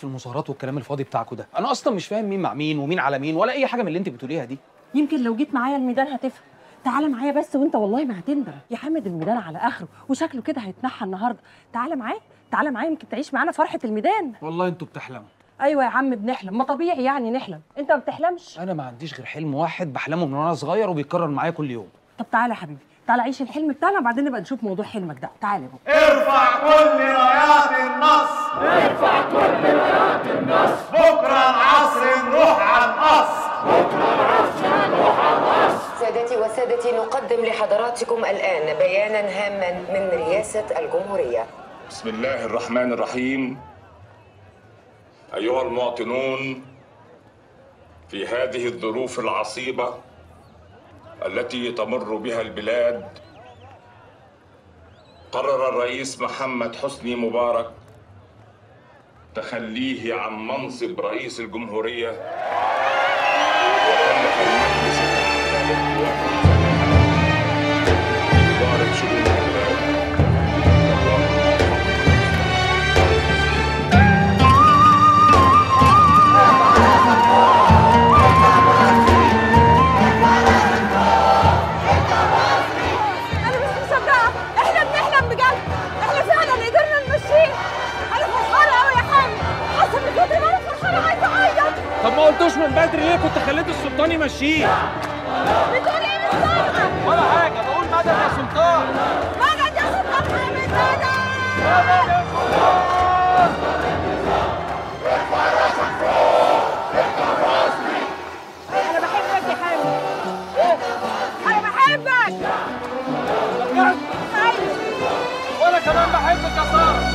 في المظاهرات والكلام الفاضي بتاعكوا ده انا اصلا مش فاهم مين مع مين ومين على مين ولا اي حاجه من اللي انت بتقوليها دي يمكن لو جيت معايا الميدان هتفهم تعالى معايا بس وانت والله ما هتندم يا حامد الميدان على اخره وشكله كده هيتنحى النهارده تعالى معايا تعالى معايا يمكن تعيش معانا فرحه الميدان والله انتوا بتحلموا ايوه يا عم بنحلم ما طبيعي يعني نحلم انت ما بتحلمش انا ما عنديش غير حلم واحد بحلمه من وانا صغير وبيتكرر معايا كل يوم طب تعالى يا حبيبي تعالى عيش الحلم بتاعنا بعدين نبقى نشوف موضوع حلمك ده تعالى يا بابا ارفع كل رايات النصر ارفع كل رايات النصر بكره العصر نروح على القصر سادتي وسادتي نقدم لحضراتكم الآن بيانا هاما من رئاسة الجمهورية بسم الله الرحمن الرحيم أيها المواطنون في هذه الظروف العصيبة التي تمر بها البلاد قرر الرئيس محمد حسني مبارك تخليه عن منصب رئيس الجمهورية وكلف المجلس الأعلى بإدارة شؤون البلاد انا مش مصدقه احنا بنحلم بجد احنا فعلا قدرنا نمشيه انا فرحانه قوي يا حامد حاسه ان كتر ما انا فرحانه عايزه اعيط طب ما قلتوش من بدري ليه كنت خليت السلطان يمشيه بتقول ايه مش سامعه ولا حاجه بقول مدد يا سلطان مدد يا سلطان حامد مدد انا بحبك يا حامد انا بحبك ايوه وانا كمان بحبك يا ساره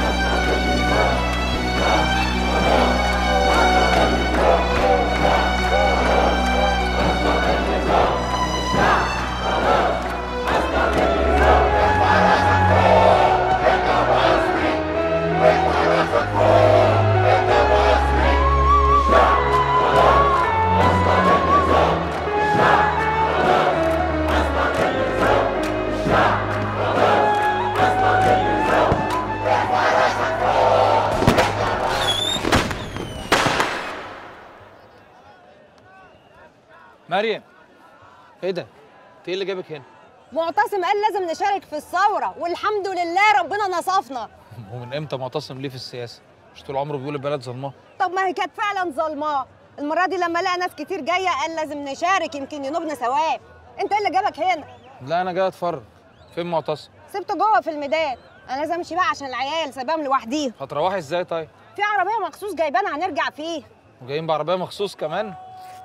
مريم ايه ده؟ انت ايه اللي جابك هنا؟ معتصم قال لازم نشارك في الثورة والحمد لله ربنا نصفنا ومن امتى معتصم ليه في السياسه؟ مش طول عمره بيقول البلد ظلماه طب ما هي كانت فعلا ظلماه المرة دي لما لقى ناس كتير جاية قال لازم نشارك يمكن ينوبنا ثواب انت ايه اللي جابك هنا لا انا جاي اتفرج فين معتصم؟ سبته جوه في الميدان انا لازم امشي بقى عشان العيال سايباهم لوحديهم هتروحي ازاي طيب؟ في عربية مخصوص جايبانا هنرجع فيه وجايين بعربيه مخصوص كمان؟